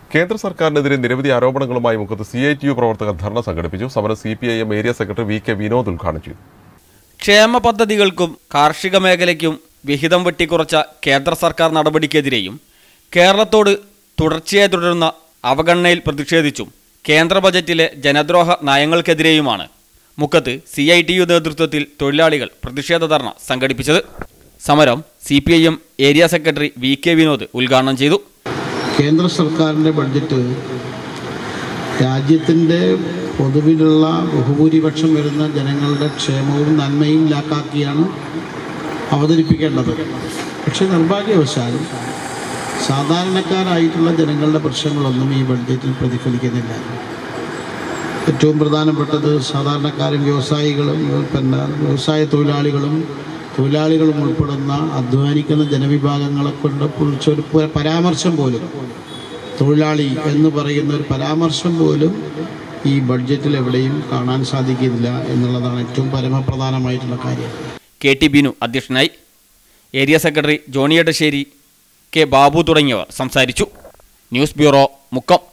കേന്ദ്ര സർക്കാരിനെതിരെ നിരവധി ആരോപണങ്ങളുമായി മുഖത്ത് സി ഐ ടി യു പ്രവർത്തകർ ധർണ സംഘടിപ്പിച്ചു സമരം C P I M area secretary V K Vinod ഉദ്ഘാടനം ചെയ്തു ക്ഷേമ പദ്ധതികൾക്കും കാർഷിക മേഖലയ്ക്കും വിഹിതം വെട്ടിക്കുറച്ച കേന്ദ്ര സർക്കാർ നടപടിക്കെതിരെയും കേരളത്തോട് തുടർച്ചയായി തുടരുന്ന അവഗണനയിൽ പ്രതിഷേധിച്ചും കേന്ദ്ര ബജറ്റിലെ ജനദ്രോഹ നയങ്ങൾക്കെതിരെയുമാണ് മുക്കത്ത് സി ഐ ടി യു നേതൃത്വത്തിൽ തൊഴിലാളികൾ പ്രതിഷേധ ധർണ സംഘടിപ്പിച്ചത് സമരം C P I M area secretary V K Vinod ഉദ്ഘാടനം ചെയ്തു കേന്ദ്ര സർക്കാരിൻ്റെ ബഡ്ജറ്റ് രാജ്യത്തിൻ്റെ പൊതുവിലുള്ള ബഹുഭൂരിപക്ഷം വരുന്ന ജനങ്ങളുടെ ക്ഷേമവും നന്മയും ലാക്കാക്കിയാണ് അവതരിപ്പിക്കേണ്ടത് പക്ഷെ നിർഭാഗ്യവശാൽ സാധാരണക്കാരായിട്ടുള്ള ജനങ്ങളുടെ പ്രശ്നങ്ങളൊന്നും ഈ ബഡ്ജറ്റിൽ പ്രതിഫലിക്കുന്നില്ല ഏറ്റവും പ്രധാനപ്പെട്ടത് സാധാരണക്കാരും വ്യവസായികളും പിന്നെ വ്യവസായ തൊഴിലാളികളും തൊഴിലാളികളും ഉൾപ്പെടുന്ന അധ്വാനിക്കുന്ന ജനവിഭാഗങ്ങളെ കൊണ്ട് കുറിച്ചൊരു പ- പരാമർശം പോലും തൊഴിലാളി എന്ന് പറയുന്ന ഒരു പരാമർശം പോലും ഈ ബഡ്ജറ്റിൽ എവിടെയും കാണാൻ സാധിക്കുന്നില്ല എന്നുള്ളതാണ് ഏറ്റവും പരമപ്രധാനമായിട്ടുള്ള കാര്യം കെ ടി ബിനു അധ്യക്ഷനായി area secretary Johnny Edassery K Babu തുടങ്ങിയവർ സംസാരിച്ചു ന്യൂസ് ബ്യൂറോ മുക്കം